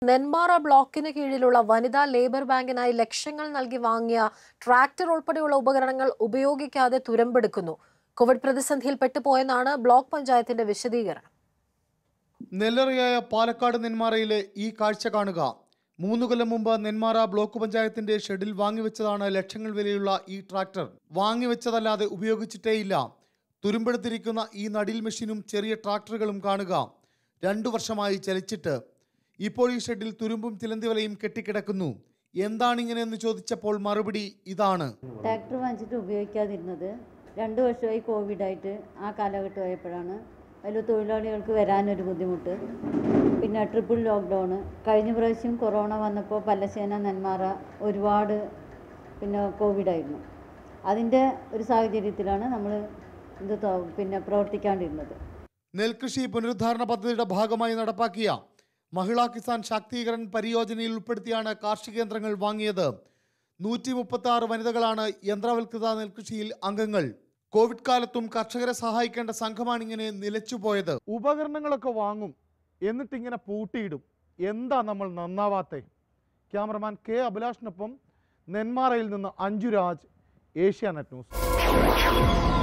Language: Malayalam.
നെന്മാറ ബ്ലോക്കിന് കീഴിലുള്ള വനിതാ ലേബർ ബാങ്കിനായി ലക്ഷങ്ങൾ നൽകി വാങ്ങിയ ട്രാക്ടർ ഉൾപ്പെടെയുള്ള ഉപകരണങ്ങൾ ഉപയോഗിക്കാതെ തുരമ്പെടുക്കുന്നു കോവിഡ് പ്രതിസന്ധിയിൽ പെട്ടുപോയെന്നാണ് ബ്ലോക്ക് പഞ്ചായത്തിന്റെ വിശദീകരണം നെല്ലറയായ പാലക്കാട് നെന്മാറയിലെ ഈ കാഴ്ച കാണുക മൂന്നു കൊല്ലം മുമ്പ് നെന്മാറ ബ്ലോക്ക് പഞ്ചായത്തിന്റെ ഷെഡിൽ വാങ്ങിവെച്ചതാണ് ലക്ഷങ്ങൾ വിലയുള്ള ഈ ട്രാക്ടർ വാങ്ങിവെച്ചതല്ലാതെ ഉപയോഗിച്ചിട്ടേയില്ല തുരുമ്പെടുത്തിരിക്കുന്ന ഈ നടിൽ മെഷീനും ചെറിയ ട്രാക്ടറുകളും കാണുക രണ്ടു വർഷമായി ചലിച്ചിട്ട് ഇപ്പോൾ ഈ ഷെഡിൽ തുരുമ്പും ചിലന്തിവലയും കെട്ടിക്കിടക്കുന്നു എന്താണ് ഇങ്ങനെയെന്ന് ചോദിച്ചപ്പോൾ മറുപടി ഇതാണ് ട്രാക്ടർ വാങ്ങിച്ചിട്ട് ഉപയോഗിക്കാതിരുന്നത് രണ്ട് വർഷമായി കോവിഡായിട്ട് ആ കാലഘട്ടമായപ്പോഴാണ് അതിൽ തൊഴിലാളികൾക്ക് വരാനൊരു ബുദ്ധിമുട്ട് പിന്നെ ട്രിപ്പിൾ ലോക്ക്ഡൗണ് കഴിഞ്ഞ പ്രാവശ്യം കൊറോണ വന്നപ്പോൾ പല്ലശ്ശേന നെന്മാറ ഒരുപാട് പിന്നെ കോവിഡായിരുന്നു അതിൻ്റെ ഒരു സാഹചര്യത്തിലാണ് നമ്മൾ ഇത് തൊ- പിന്നെ പ്രവർത്തിക്കാണ്ടിരുന്നത് നെൽകൃഷി പുനരുദ്ധാരണ പദ്ധതിയുടെ ഭാഗമായി നടപ്പാക്കിയ മഹിളാ കിസാൻ ശാക്തീകരൺ പരിയോജനയിൽ ഉൾപ്പെടുത്തിയാണ് കാർഷിക യന്ത്രങ്ങൾ വാങ്ങിയത് നൂറ്റി മുപ്പത്തി ആറ് വനിതകളാണ് യന്ത്രവൽകൃത നെൽകൃഷിയിൽ അംഗങ്ങൾ കോവിഡ് കാലത്തും കർഷകരെ സഹായിക്കേണ്ട സംഘമാണ് ഇങ്ങനെ നിലച്ചുപോയത് ഉപകരണങ്ങളൊക്കെ വാങ്ങും എന്നിട്ട് ഇങ്ങനെ പൂട്ടിയിടും എന്താ നമ്മൾ നന്നാവാത്തെ ക്യാമറമാൻ കെ അഭിലാഷിനൊപ്പം നെന്മാറയിൽ നിന്ന് അഞ്ജുരാജ് ഏഷ്യാനെറ്റ് ന്യൂസ്